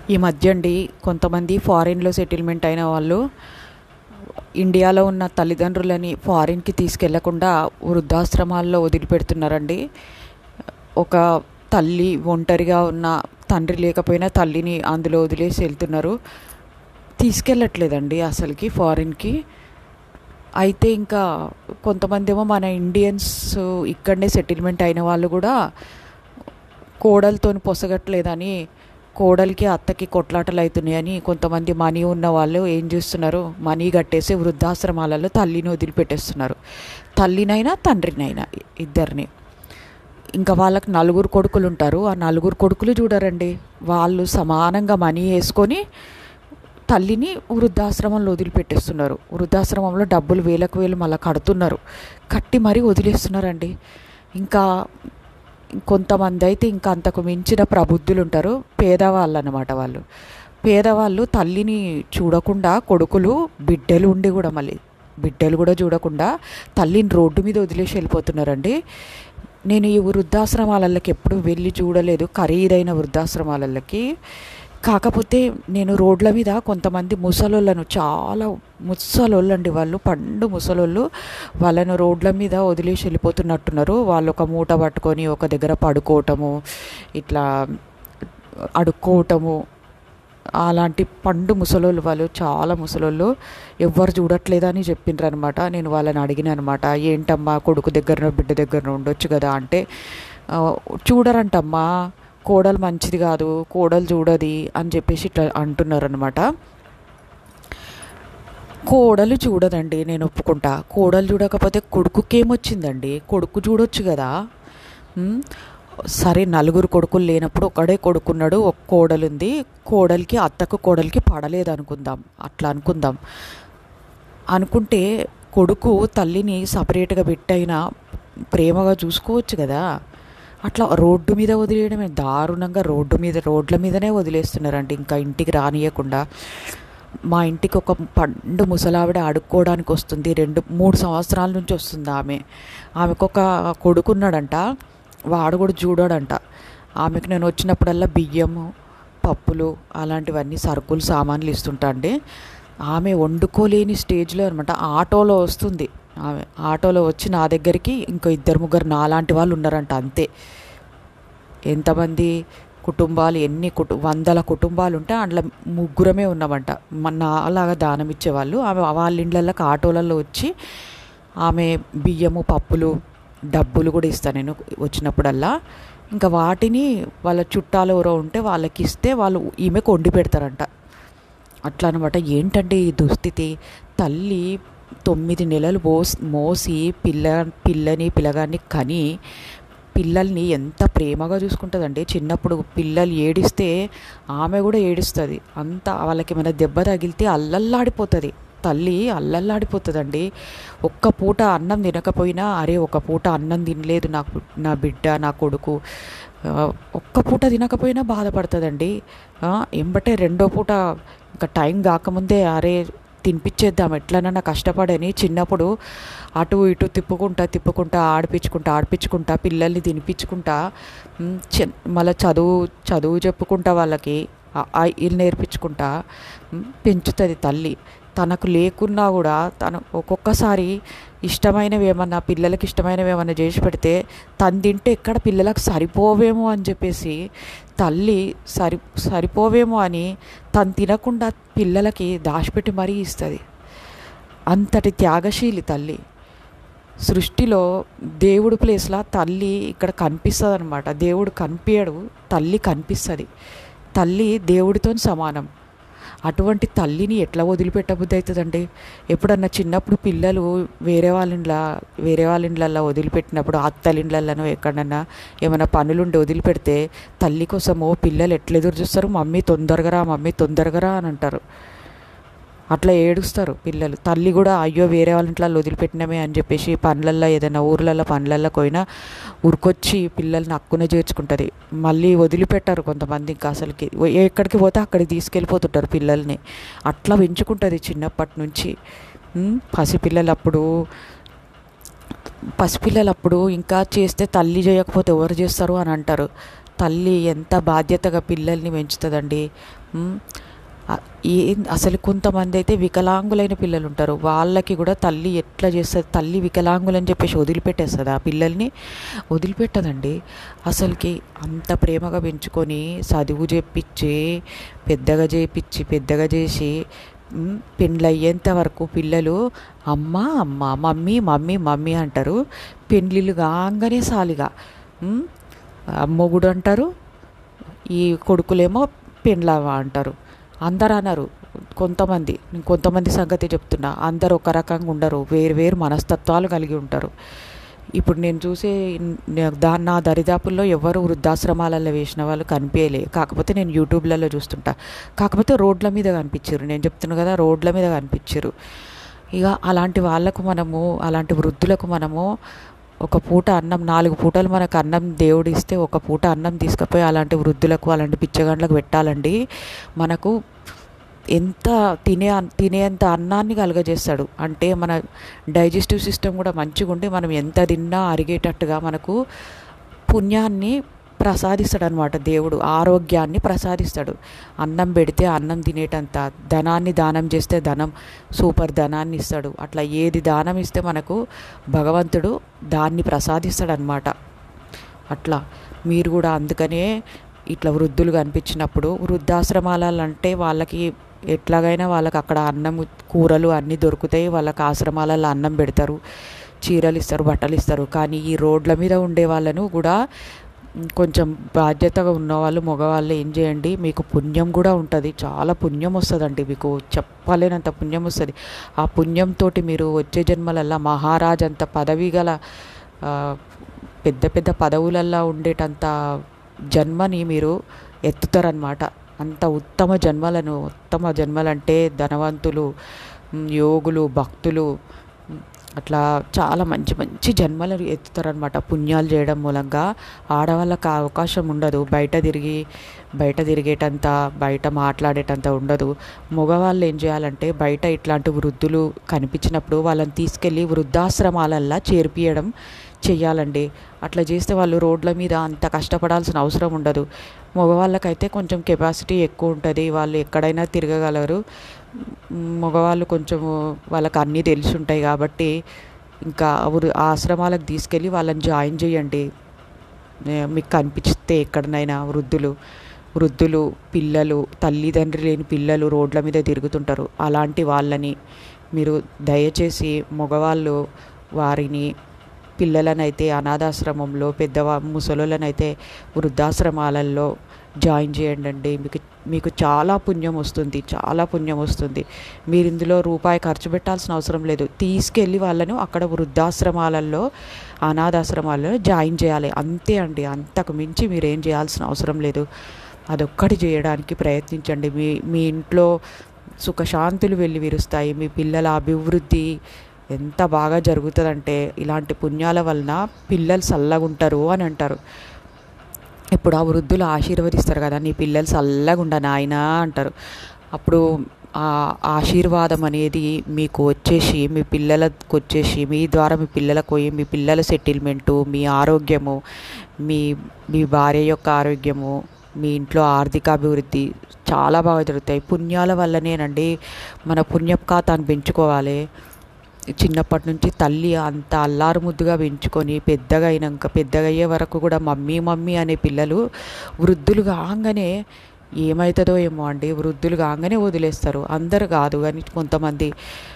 ఈ మధ్య అండి కొంతమంది ఫారిన్లో సెటిల్మెంట్ అయిన వాళ్ళు ఇండియాలో ఉన్న తల్లిదండ్రులని ఫారిన్కి తీసుకెళ్లకుండా వృద్ధాశ్రమాల్లో వదిలిపెడుతున్నారండి ఒక తల్లి ఒంటరిగా ఉన్న తండ్రి లేకపోయినా తల్లిని అందులో వదిలేసి వెళ్తున్నారు తీసుకెళ్ళట్లేదండి అసలుకి ఫారిన్కి అయితే ఇంకా కొంతమంది ఏమో మన ఇండియన్స్ ఇక్కడనే సెటిల్మెంట్ అయిన వాళ్ళు కూడా కోడలతో పొసగట్లేదని కోడలికి అత్తకి కొట్లాటలు అవుతున్నాయని కొంతమంది మనీ ఉన్న వాళ్ళు ఏం చేస్తున్నారు మనీ కట్టేసి వృద్ధాశ్రమాలలో తల్లిని వదిలిపెట్టేస్తున్నారు తల్లినైనా తండ్రినైనా ఇద్దరిని ఇంకా వాళ్ళకి నలుగురు కొడుకులు ఉంటారు ఆ నలుగురు కొడుకులు చూడరండి వాళ్ళు సమానంగా మనీ వేసుకొని తల్లిని వృద్ధాశ్రమంలో వదిలిపెట్టేస్తున్నారు వృద్ధాశ్రమంలో డబ్బులు వేలకు వేలు మళ్ళీ కడుతున్నారు కట్టి మరీ వదిలేస్తున్నారండి ఇంకా కొంతమంది అయితే ఇంకా అంతకు మించిన ప్రబుద్ధులు ఉంటారు పేదవాళ్ళు అనమాట వాళ్ళు పేదవాళ్ళు తల్లిని చూడకుండా కొడుకులు బిడ్డలు ఉండి కూడా మళ్ళీ బిడ్డలు కూడా చూడకుండా తల్లిని రోడ్డు మీద వదిలేసి వెళ్ళిపోతున్నారండి నేను ఈ వృద్ధాశ్రమాలకి ఎప్పుడు వెళ్ళి చూడలేదు ఖరీదైన వృద్ధాశ్రమాలకి కాకపోతే నేను రోడ్ల మీద కొంతమంది ముసలోళ్ళను చాలా ముసలోళ్ళండి వాళ్ళు పండు ముసలోళ్ళు వాళ్ళను రోడ్ల మీద వదిలేసి వెళ్ళిపోతున్నట్టున్నారు వాళ్ళు ఒక మూట పట్టుకొని ఒక దగ్గర పడుకోవటము ఇట్లా అడుక్కోవటము అలాంటి పండు ముసలోళ్ళు వాళ్ళు చాలా ముసలోళ్ళు ఎవ్వరు చూడట్లేదని చెప్పిండ్రు అనమాట నేను వాళ్ళని అడిగిన అనమాట ఏంటమ్మా కొడుకు దగ్గర బిడ్డ దగ్గర ఉండొచ్చు కదా అంటే "ఆ, చూడరంటమ్మా కోడలు మంచిది కాదు కోడలు చూడది అని చెప్పేసి ఇట్లా అంటున్నారనమాట కోడలు చూడదండి నేను ఒప్పుకుంటా కోడలు చూడకపోతే కొడుకుకేమొచ్చిందండి కొడుకు చూడొచ్చు కదా ఉమ్, సరే నలుగురు కొడుకులు లేనప్పుడు ఒకడే కొడుకున్నాడు ఒక కోడలు ఉంది కోడలికి అత్తకు కోడలికి పడలేదు అనుకుందాం అట్లా అనుకుందాం అనుకుంటే కొడుకు తల్లిని సపరేట్గా పెట్టైనా ప్రేమగా చూసుకోవచ్చు కదా అట్లా రోడ్డు మీద వదిలేయడమే దారుణంగా రోడ్డు మీద రోడ్ల మీదనే వదిలేస్తున్నారండి ఇంకా ఇంటికి రానియకుండా మా ఇంటికి ఒక పండు ముసలావిడ అడుక్కోవడానికి వస్తుంది రెండు మూడు సంవత్సరాల నుంచి వస్తుంది ఆమె ఆమెకు ఒక కొడుకున్నాడంట వాడు కూడా చూడాడంట ఆమెకు నేను వచ్చినప్పుడల్లా బియ్యము పప్పులు అలాంటివన్నీ సరుకులు సామాన్లు ఇస్తుంటా అండి ఆమె వండుకోలేని స్టేజ్లో అనమాట ఆటోలో వస్తుంది ఆమె ఆటోలో వచ్చి నా దగ్గరికి ఇంకో ఇద్దరు ముగ్గురు నాలాంటి వాళ్ళు ఉన్నారంట అంతే ఎంతమంది కుటుంబాలు ఎన్ని కుటు వందల కుటుంబాలు ఉంటే అందులో ముగ్గురమే ఉన్నామంట మన అలాగా దానం ఇచ్చేవాళ్ళు ఆమె వాళ్ళ ఇండ్లకి ఆటోలలో వచ్చి ఆమె బియ్యము పప్పులు డబ్బులు కూడా ఇస్తాను నేను వచ్చినప్పుడల్లా ఇంకా వాటిని వాళ్ళ చుట్టాలు ఎవరో ఉంటే వాళ్ళకి ఇస్తే వాళ్ళు ఈమెకు వండి పెడతారంట అట్లా అనమాట ఏంటంటే ఈ దుస్థితి తల్లి తొమ్మిది నెలలు మోస్ మోసి పిల్ల పిల్లని పిల్లగాన్ని కని పిల్లల్ని ఎంత ప్రేమగా చూసుకుంటుందండి చిన్నప్పుడు పిల్లలు ఏడిస్తే ఆమె కూడా ఏడుస్తుంది అంత వాళ్ళకి ఏమైనా దెబ్బ తగిలితే అల్లల్లాడిపోతుంది తల్లి అల్లల్లాడిపోతుందండి ఒక్క పూట అన్నం తినకపోయినా అరే ఒక పూట అన్నం తినలేదు నాకు నా బిడ్డ నా కొడుకు ఆ, ఒక్క పూట తినకపోయినా బాధపడుతుందండి ఆ, ఎంబటే రెండో పూట ఇంకా టైం కాకముందే అరే తినిపించేద్దాం ఎట్లనన్నా కష్టపడని చిన్నప్పుడు అటు ఇటు తిప్పుకుంటా తిప్పుకుంటా ఆడిపించుకుంటా ఆడిపించుకుంటా పిల్లల్ని తినిపించుకుంటా ఉమ్, చి- మళ్ళీ చదువు చదువు చెప్పుకుంటా వాళ్ళకి ఆ- ఆ ఇల్లు నేర్పించుకుంటా ఉమ్, పెంచుతుంది తల్లి తనకు లేకున్నా కూడా తను ఒక్కొక్కసారి ఇష్టమైనవి ఏమన్నా పిల్లలకి ఇష్టమైనవి ఏమన్నా చేసి పెడితే తను తింటే ఎక్కడ పిల్లలకు సరిపోవేమో అని చెప్పేసి తల్లి సరి సరిపోవేమో అని తను తినకుండా పిల్లలకి దాచిపెట్టి మరీ ఇస్తుంది అంతటి త్యాగశీలి తల్లి సృష్టిలో దేవుడు ప్లేస్లా తల్లి ఇక్కడ కనిపిస్తుంది అనమాట దేవుడు కనిపించడు తల్లి కనిపిస్తుంది తల్లి దేవుడితో సమానం అటువంటి తల్లిని ఎట్లా వదిలిపెట్టబుద్ధి అవుతుందండి ఎప్పుడన్నా చిన్నప్పుడు పిల్లలు వేరే వాళ్ళ ఇంట్లో వేరే వాళ్ళ ఇండ్లల్లో వదిలిపెట్టినప్పుడు అత్తల ఇండ్లలోనో ఎక్కడన్నా ఏమైనా పనులుండి వదిలిపెడితే తల్లి కోసమో పిల్లలు ఎట్లా ఎదురు చూస్తారు మమ్మీ తొందరగా రా మమ్మీ తొందరగా రా అని అంటారు అట్లా ఏడుస్తారు పిల్లలు తల్లి కూడా అయ్యో వేరే వాళ్ళ ఇంట్లో వదిలిపెట్టినమే అని చెప్పేసి పనులల్లో ఏదైనా ఊర్లలో పనులల్లో పోయినా ఉరికొచ్చి పిల్లల్ని అక్కున చేర్చుకుంటుంది మళ్ళీ వదిలిపెట్టారు కొంతమంది ఇంకా అసలుకి ఎక్కడికి పోతే అక్కడికి తీసుకెళ్ళిపోతుంటారు పిల్లల్ని అట్లా పెంచుకుంటుంది చిన్నప్పటి నుంచి ఉమ్, పసిపిల్లలప్పుడు పసిపిల్లలప్పుడు ఇంకా చేస్తే తల్లి చేయకపోతే ఎవరు చేస్తారు అని అంటారు తల్లి ఎంత బాధ్యతగా పిల్లల్ని పెంచుతుందండి ఉమ్, ఆ- ఏ అసలు కొంతమంది అయితే వికలాంగులైన పిల్లలు ఉంటారు వాళ్ళకి కూడా తల్లి ఎట్లా చేస్తుంది తల్లి వికలాంగులని చెప్పేసి వదిలిపెట్టేస్తుంది ఆ పిల్లల్ని వదిలిపెట్టదండి అసలుకి అంత ప్రేమగా పెంచుకొని చదువు చేపించి పెద్దగా చేపించి పెద్దగా చేసి ఉమ్, పెండ్లు అయ్యేంత వరకు పిల్లలు అమ్మ అమ్మ మమ్మీ మమ్మీ మమ్మీ అంటారు పెండ్లిళ్ళు కాగానే సాలిగా ఉమ్, ఆ మొగుడు అంటారు ఈ కొడుకులేమో పెండ్లావా అంటారు అందరు అన్నారు కొంతమంది నేను కొంతమంది సంగతి చెప్తున్నా అందరు ఒక రకంగా ఉండరు వేరు వేరు మనస్తత్వాలు కలిగి ఉంటారు ఇప్పుడు నేను చూసే నే- దా నా దరిదాపుల్లో ఎవరు వృద్ధాశ్రమాలలో వేసిన వాళ్ళు కనిపించలే కాకపోతే నేను యూట్యూబ్లలో చూస్తుంటా కాకపోతే రోడ్ల మీద కనిపించారు నేను చెప్తున్నా కదా రోడ్ల మీద కనిపించారు ఇక అలాంటి వాళ్ళకు మనము అలాంటి వృద్ధులకు మనము ఒక పూట అన్నం నాలుగు పూటలు మనకు అన్నం దేవుడు ఇస్తే ఒక పూట అన్నం తీసుకుపోయి అలాంటి వృద్ధులకు అలాంటి పిచ్చగండ్లకు పెట్టాలండి మనకు ఎంత తినే అన్- తినేంత అన్నాన్ని కలుగజేస్తాడు అంటే మన డైజెస్టివ్ సిస్టమ్ కూడా మంచిగా ఉండి మనం ఎంత తిన్నా అరిగేటట్టుగా మనకు పుణ్యాన్ని ప్రసాదిస్తాడు అనమాట దేవుడు ఆరోగ్యాన్ని ప్రసాదిస్తాడు అన్నం పెడితే అన్నం తినేటంత ధనాన్ని దానం చేస్తే ధనం సూపర్ ధనాన్ని ఇస్తాడు అట్లా ఏది దానం ఇస్తే మనకు భగవంతుడు దాన్ని ప్రసాదిస్తాడు అనమాట అట్లా మీరు కూడా అందుకనే ఇట్లా వృద్ధులు కనిపించినప్పుడు వృద్ధాశ్రమాలు అంటే వాళ్ళకి ఎట్లాగైనా వాళ్ళకి అక్కడ అన్నం కూరలు అన్నీ దొరుకుతాయి వాళ్ళకి ఆశ్రమాలలో అన్నం పెడతారు చీరలు ఇస్తారు బట్టలు ఇస్తారు కానీ ఈ రోడ్ల మీద ఉండే వాళ్ళను కూడా కొంచెం బాధ్యతగా ఉన్నవాళ్ళు మగవాళ్ళు ఏం చేయండి మీకు పుణ్యం కూడా ఉంటుంది చాలా పుణ్యం వస్తుందండి మీకు చెప్పలేనంత పుణ్యం వస్తుంది ఆ పుణ్యంతో మీరు వచ్చే జన్మలల్లా మహారాజ్ అంత పదవి గల ఆ, పెద్ద పెద్ద పదవులల్లో ఉండేటంత జన్మని మీరు ఎత్తుతారనమాట అంత ఉత్తమ జన్మలను ఉత్తమ జన్మలంటే ధనవంతులు మ్, యోగులు భక్తులు మ్, అట్లా చాలా మంచి మంచి జన్మలు ఎత్తుతారనమాట పుణ్యాలు చేయడం మూలంగా ఆడవాళ్ళకి ఆ అవకాశం ఉండదు బయట తిరిగి బయట తిరిగేటంత బయట మాట్లాడేటంత ఉండదు మగవాళ్ళు ఏం చేయాలంటే బయట ఇట్లాంటి వృద్ధులు కనిపించినప్పుడు వాళ్ళని తీసుకెళ్ళి వృద్ధాశ్రమాలల్లా చేర్పియడం చెయ్యాలండి అట్లా చేస్తే వాళ్ళు రోడ్ల మీద అంత కష్టపడాల్సిన అవసరం ఉండదు మగవాళ్ళకైతే కొంచెం కెపాసిటీ ఎక్కువ ఉంటుంది వాళ్ళు ఎక్కడైనా తిరగగలరు మ్, మగవాళ్ళు కొంచెం వాళ్ళకి అన్నీ తెలిసి ఉంటాయి కాబట్టి ఇంకా వృ- ఆశ్రమాలకు తీసుకెళ్ళి వాళ్ళని జాయిన్ చేయండి ఏ, మీకు కనిపిస్తే ఎక్కడనైనా వృద్ధులు వృద్ధులు పిల్లలు తల్లిదండ్రి లేని పిల్లలు రోడ్ల మీద తిరుగుతుంటారు అలాంటి వాళ్ళని మీరు దయచేసి మగవాళ్ళు వారిని పిల్లలనైతే అనాథాశ్రమంలో పెద్దవా ముసలులనైతే వృద్ధాశ్రమాలలో జాయిన్ చేయండి అండి మీకు మీకు చాలా పుణ్యం వస్తుంది చాలా పుణ్యం వస్తుంది మీరు ఇందులో రూపాయి ఖర్చు పెట్టాల్సిన అవసరం లేదు తీసుకెళ్ళి వాళ్ళను అక్కడ వృద్ధాశ్రమాలలో అనాథాశ్రమాలలో జాయిన్ చేయాలి అంతే అండి అంతకు మించి మీరేం చేయాల్సిన అవసరం లేదు అదొక్కటి చేయడానికి ప్రయత్నించండి మీ మీ ఇంట్లో సుఖశాంతులు వెళ్ళి విరుస్తాయి మీ పిల్లల అభివృద్ధి ఎంత బాగా జరుగుతుందంటే ఇలాంటి పుణ్యాల వలన పిల్లలు చల్లగా ఉంటారు అని అంటారు ఇప్పుడు ఆ వృద్ధులు ఆశీర్వదిస్తారు కదా నీ పిల్లలు చల్లగా ఉండ నాయనా అంటారు అప్పుడు ఆ ఆశీర్వాదం అనేది మీకు వచ్చేసి మీ పిల్లలకు వచ్చేసి మీ ద్వారా మీ పిల్లలకు పోయి మీ పిల్లల సెటిల్మెంటు మీ ఆరోగ్యము మీ మీ భార్య యొక్క ఆరోగ్యము మీ ఇంట్లో ఆర్థిక అభివృద్ధి చాలా బాగా జరుగుతాయి పుణ్యాల వల్లనేనండి మన పుణ్యం ఖాతాను పెంచుకోవాలి చిన్నప్పటి నుంచి తల్లి అంత అల్లారు ముద్దుగా పెంచుకొని పెద్దగా అయినాక పెద్దగా అయ్యే వరకు కూడా మమ్మీ మమ్మీ అనే పిల్లలు వృద్ధులు కాగానే ఏమవుతుందో ఏమో అండి వృద్ధులు కాగానే వదిలేస్తారు అందరు కాదు కానీ కొంతమంది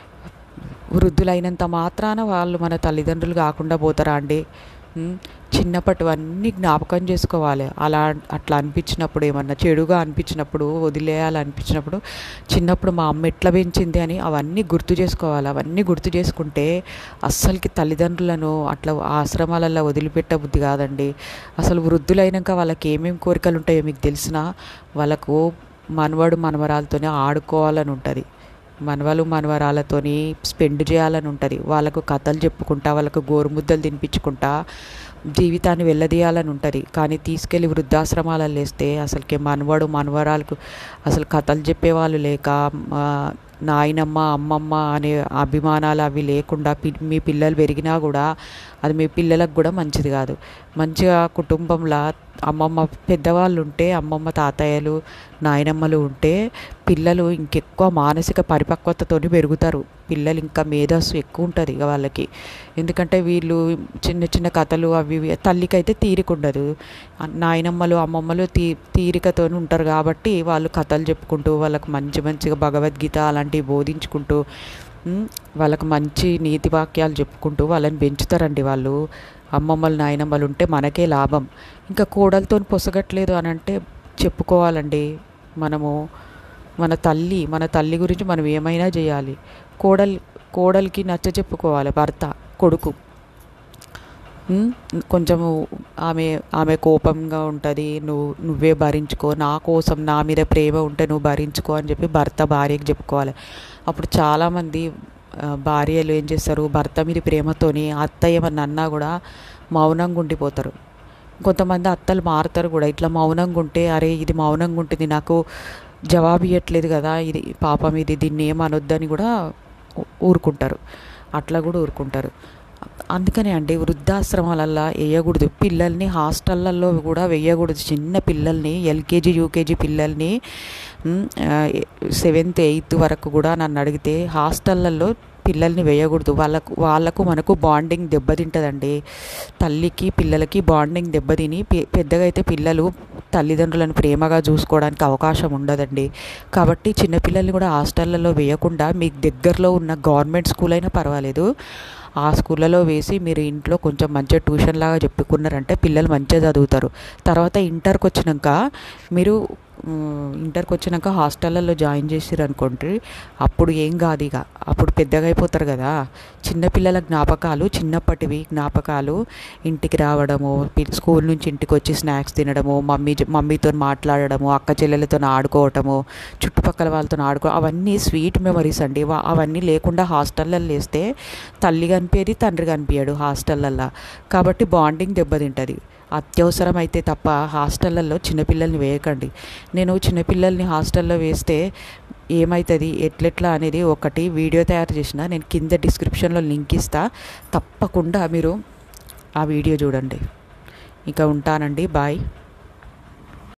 వృద్ధులైనంత మాత్రాన వాళ్ళు మన తల్లిదండ్రులు కాకుండా పోతారా అండి ఉమ్, చిన్నప్పటివన్నీ జ్ఞాపకం చేసుకోవాలి అలా అట్లా అనిపించినప్పుడు ఏమన్నా చెడుగా అనిపించినప్పుడు వదిలేయాలనిపించినప్పుడు చిన్నప్పుడు మా అమ్మ ఎట్లా పెంచింది అని అవన్నీ గుర్తు చేసుకోవాలి అవన్నీ గుర్తు చేసుకుంటే అస్సలకి తల్లిదండ్రులను అట్లా ఆశ్రమాలలో వదిలిపెట్ట బుద్ధి కాదండి అసలు వృద్ధులైనాక వాళ్ళకి ఏమేమి కోరికలు ఉంటాయో మీకు తెలిసినా వాళ్ళకు మనవడు మనవరాలతోనే ఆడుకోవాలని ఉంటుంది మనవలు మనవరాలతోని స్పెండ్ చేయాలని ఉంటుంది వాళ్ళకు కథలు చెప్పుకుంటా వాళ్ళకు గోరుముద్దలు తినిపించుకుంటా జీవితాన్ని వెళ్ళదీయాలని ఉంటుంది కానీ తీసుకెళ్ళి వృద్ధాశ్రమాలలో వేస్తే అసలుకి మనవడు మనవరాలకు అసలు కథలు చెప్పేవాళ్ళు లేక ఆ, నాయనమ్మ అమ్మమ్మ అనే అభిమానాలు అవి లేకుండా పి మీ పిల్లలు పెరిగినా కూడా అది మీ పిల్లలకు కూడా మంచిది కాదు మంచిగా కుటుంబంలో అమ్మమ్మ పెద్దవాళ్ళు ఉంటే అమ్మమ్మ తాతయ్యలు నాయనమ్మలు ఉంటే పిల్లలు ఇంకెక్కువ మానసిక పరిపక్వతతో పెరుగుతారు పిల్లలు ఇంకా మేధస్సు ఎక్కువ ఉంటుంది ఇక వాళ్ళకి ఎందుకంటే వీళ్ళు చిన్న చిన్న కథలు అవి ఇవి తల్లికైతే తీరిక ఉండదు నాయనమ్మలు అమ్మమ్మలు తీ తీరికతో ఉంటారు కాబట్టి వాళ్ళు కథలు చెప్పుకుంటూ వాళ్ళకు మంచి మంచిగా భగవద్గీత అలాంటివి బోధించుకుంటూ ఉమ్, వాళ్ళకి మంచి నీతి వాక్యాలు చెప్పుకుంటూ వాళ్ళని పెంచుతారండి వాళ్ళు అమ్మమ్మలు నాయనమ్మలు ఉంటే మనకే లాభం ఇంకా కోడలతో పొసగట్లేదు అని అంటే చెప్పుకోవాలండి మనము మన తల్లి మన తల్లి గురించి మనం ఏమైనా చేయాలి కోడలి కోడలికి నచ్చ చెప్పుకోవాలి భర్త కొడుకు ఉమ్, కొంచెము ఆమె ఆమె కోపంగా ఉంటుంది నువ్వు నువ్వే భరించుకో నా కోసం నా మీద ప్రేమ ఉంటే నువ్వు భరించుకో అని చెప్పి భర్త భార్యకి చెప్పుకోవాలి అప్పుడు చాలామంది ఆ, భార్యలు ఏం చేస్తారు భర్త మీద ప్రేమతోని అత్త ఏమన్నా అన్నా కూడా మౌనంగా ఉండిపోతారు కొంతమంది అత్తలు మారుతారు కూడా ఇట్లా మౌనంగా ఉంటే అరే ఇది మౌనంగా ఉంటుంది నాకు జవాబు ఇవ్వట్లేదు కదా ఇది పాపం ఇది దీన్ని ఏమనొద్దని కూడా ఊ- ఊరుకుంటారు అట్లా కూడా ఊరుకుంటారు అందుకనే అండి వృద్ధాశ్రమాలల్లో వేయకూడదు పిల్లల్ని హాస్టళ్ళల్లో కూడా వేయకూడదు చిన్న పిల్లల్ని ఎల్కేజీ యూకేజీ పిల్లల్ని సెవెంత్ ఎయిత్ వరకు కూడా నన్ను అడిగితే హాస్టళ్ళల్లో పిల్లల్ని వేయకూడదు వాళ్ళకు వాళ్ళకు మనకు బాండింగ్ దెబ్బతింటుందండి తల్లికి పిల్లలకి బాండింగ్ దెబ్బతిని పె- పెద్దగా అయితే పిల్లలు తల్లిదండ్రులను ప్రేమగా చూసుకోవడానికి అవకాశం ఉండదండి కాబట్టి చిన్నపిల్లల్ని కూడా హాస్టళ్ళలో వేయకుండా మీకు దగ్గరలో ఉన్న గవర్నమెంట్ స్కూల్ అయినా పర్వాలేదు ఆ స్కూళ్ళలో వేసి మీరు ఇంట్లో కొంచెం మంచిగా ట్యూషన్ లాగా చెప్పుకున్నారంటే పిల్లలు మంచిగా చదువుతారు తర్వాత ఇంటర్కి వచ్చినాక మీరు ఉమ్, ఇంటర్కి వచ్చినాక హాస్టళ్ళల్లో జాయిన్ చేసిర్రు అనుకోండి అప్పుడు ఏం కాదు ఇక అప్పుడు పెద్దగా అయిపోతారు కదా చిన్నపిల్లల జ్ఞాపకాలు చిన్నప్పటివి జ్ఞాపకాలు ఇంటికి రావడము పి- స్కూల్ నుంచి ఇంటికి వచ్చి స్నాక్స్ తినడము మమ్మీ మమ్మీతో మాట్లాడడము అక్క చెల్లెలతో ఆడుకోవటము చుట్టుపక్కల వాళ్ళతో ఆడుకో అవన్నీ స్వీట్ మెమరీస్ అండి వా- అవన్నీ లేకుండా హాస్టల్లో వేస్తే తల్లి కనిపించేది తండ్రి కనిపించాడు హాస్టళ్ళల్లో కాబట్టి బాండింగ్ దెబ్బతింటుంది అత్యవసరం అయితే తప్ప హాస్టళ్ళల్లో చిన్నపిల్లల్ని వేయకండి నేను చిన్నపిల్లల్ని హాస్టల్లో వేస్తే ఏమవుతుంది ఎట్లెట్లా అనేది ఒకటి వీడియో తయారు చేసిన నేను కింద డిస్క్రిప్షన్లో లింక్ ఇస్తా తప్పకుండా మీరు ఆ వీడియో చూడండి ఇంకా ఉంటానండి బాయ్